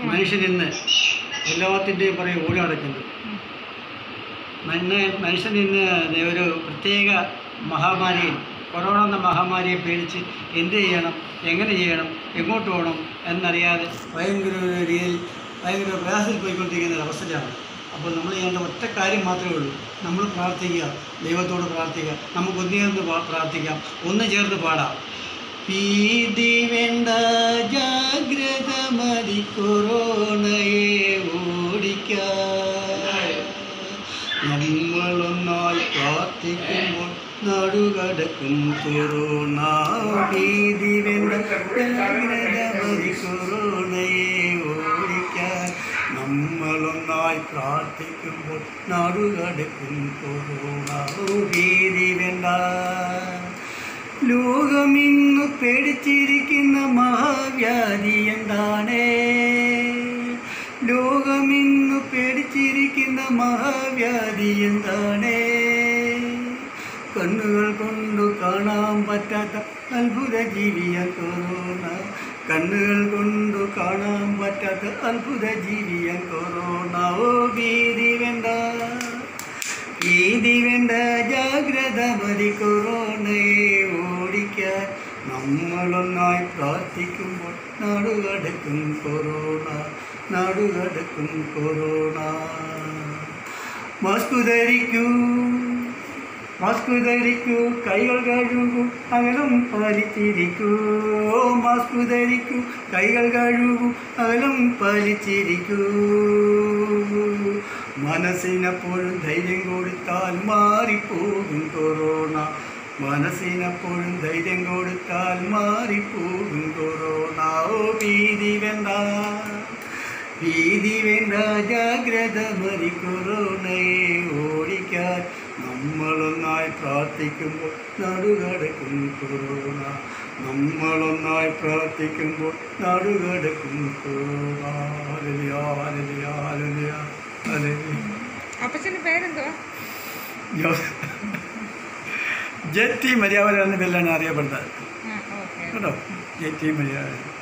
മനുഷ്യനിന്ന് എല്ലാത്തിൻ്റെയും പുറകെ ഓടി നടക്കുന്നു മനുഷ്യ മനുഷ്യൻ ഇന്ന് ഒരു പ്രത്യേക മഹാമാരി കൊറോണ എന്ന മഹാമാരിയെ പേടിച്ച് എന്ത് ചെയ്യണം എങ്ങനെ ചെയ്യണം എങ്ങോട്ട് പോകണം എന്നറിയാതെ ഭയങ്കര ഒരു രീതിയിൽ ഭയങ്കര പ്രയാസത്തിൽ പോയിക്കൊണ്ടിരിക്കുന്ന ഒരു അവസ്ഥയാണ് അപ്പോൾ നമ്മൾ ചെയ്യേണ്ട ഒറ്റ കാര്യം മാത്രമേ ഉള്ളൂ നമ്മൾ പ്രാർത്ഥിക്കുക ദൈവത്തോട് പ്രാർത്ഥിക്കുക നമുക്ക് ഒന്നുചേർന്ന് പാ- പ്രാർത്ഥിക്കാം ഒന്ന് ചേർന്ന് പാടാം ഭീതി വേണ്ട ജാഗ്രത മതി കൊറോണയെ ഓടിക്കാൻ നമ്മളൊന്നായി പ്രാർത്ഥിക്കുമ്പോൾ നടുകടക്കും കൊറോണ ഭീതി വേണ്ട ജാഗ്രത മതി കൊറോണയെ ഓടിക്കാൻ നമ്മളൊന്നായി പ്രാർത്ഥിക്കുമ്പോൾ നടുകടക്കും കൊറോണ ഭീതി വേണ്ട ലോകമിന്നു പേടിച്ചിരിക്കുന്ന മഹാവ്യാധി എന്താണേ ലോകമിന്നു പേടിച്ചിരിക്കുന്ന മഹാവ്യാധി എന്താണേ കണ്ണുകൾ കൊണ്ടു കാണാൻ പറ്റാത്ത അത്ഭുത ജീവിയ കൊറോണ കണ്ണുകൾ കൊണ്ടു കാണാൻ പറ്റാത്ത അത്ഭുത ജീവിയ കൊറോണ ഓ ഭീതി വേണ്ട ഭീതി വേണ്ട ജാഗ്രത മതി കൊറോണയെ ഓടിക്കാൻ നമ്മളൊന്നായി പ്രാർത്ഥിക്കുമ്പോൾ നാടുകടക്കും കൊറോണ നാടുകടക്കും കൊറോണ മാസ്ക് ധരിക്കൂ മാസ്ക് ധരിക്കൂ കൈകൾ കഴുകൂ അകലം പാലിച്ചിരിക്കൂ മാസ്ക് ധരിക്കൂ കൈകൾ കഴുകൂ അകലം പാലിച്ചിരിക്കൂ മനസ്സിനെപ്പോഴും ധൈര്യം കൊടുത്താൽ മാറിപ്പോകും കൊറോണ മനസ്സിനെപ്പോഴും ധൈര്യം കൊടുത്താൽ മാറിപ്പോകും കൊറോണ ഓ ഭീതി വേണ്ട ഭീതി വേണ്ട ജാഗ്രത മതി കൊറോണയെ ഓടിക്കാൻ നമ്മളൊന്നായി പ്രാർത്ഥിക്കുമ്പോൾ നടുകടക്കും കൊറോണ നമ്മളൊന്നായി പ്രാർത്ഥിക്കുമ്പോൾ നടുകടക്കും corona hallelujah, hallelujah, hallelujah, hallelujah. അപ്പച്ചൻ്റെ പേരെന്തുവാ ജോ- ജെറ്റി മര്യാദ എന്ന പേരിലാണ് അറിയപ്പെടുന്നത് ആ ഓക്കെ കേട്ടോ ജെറ്റി മര്യാദ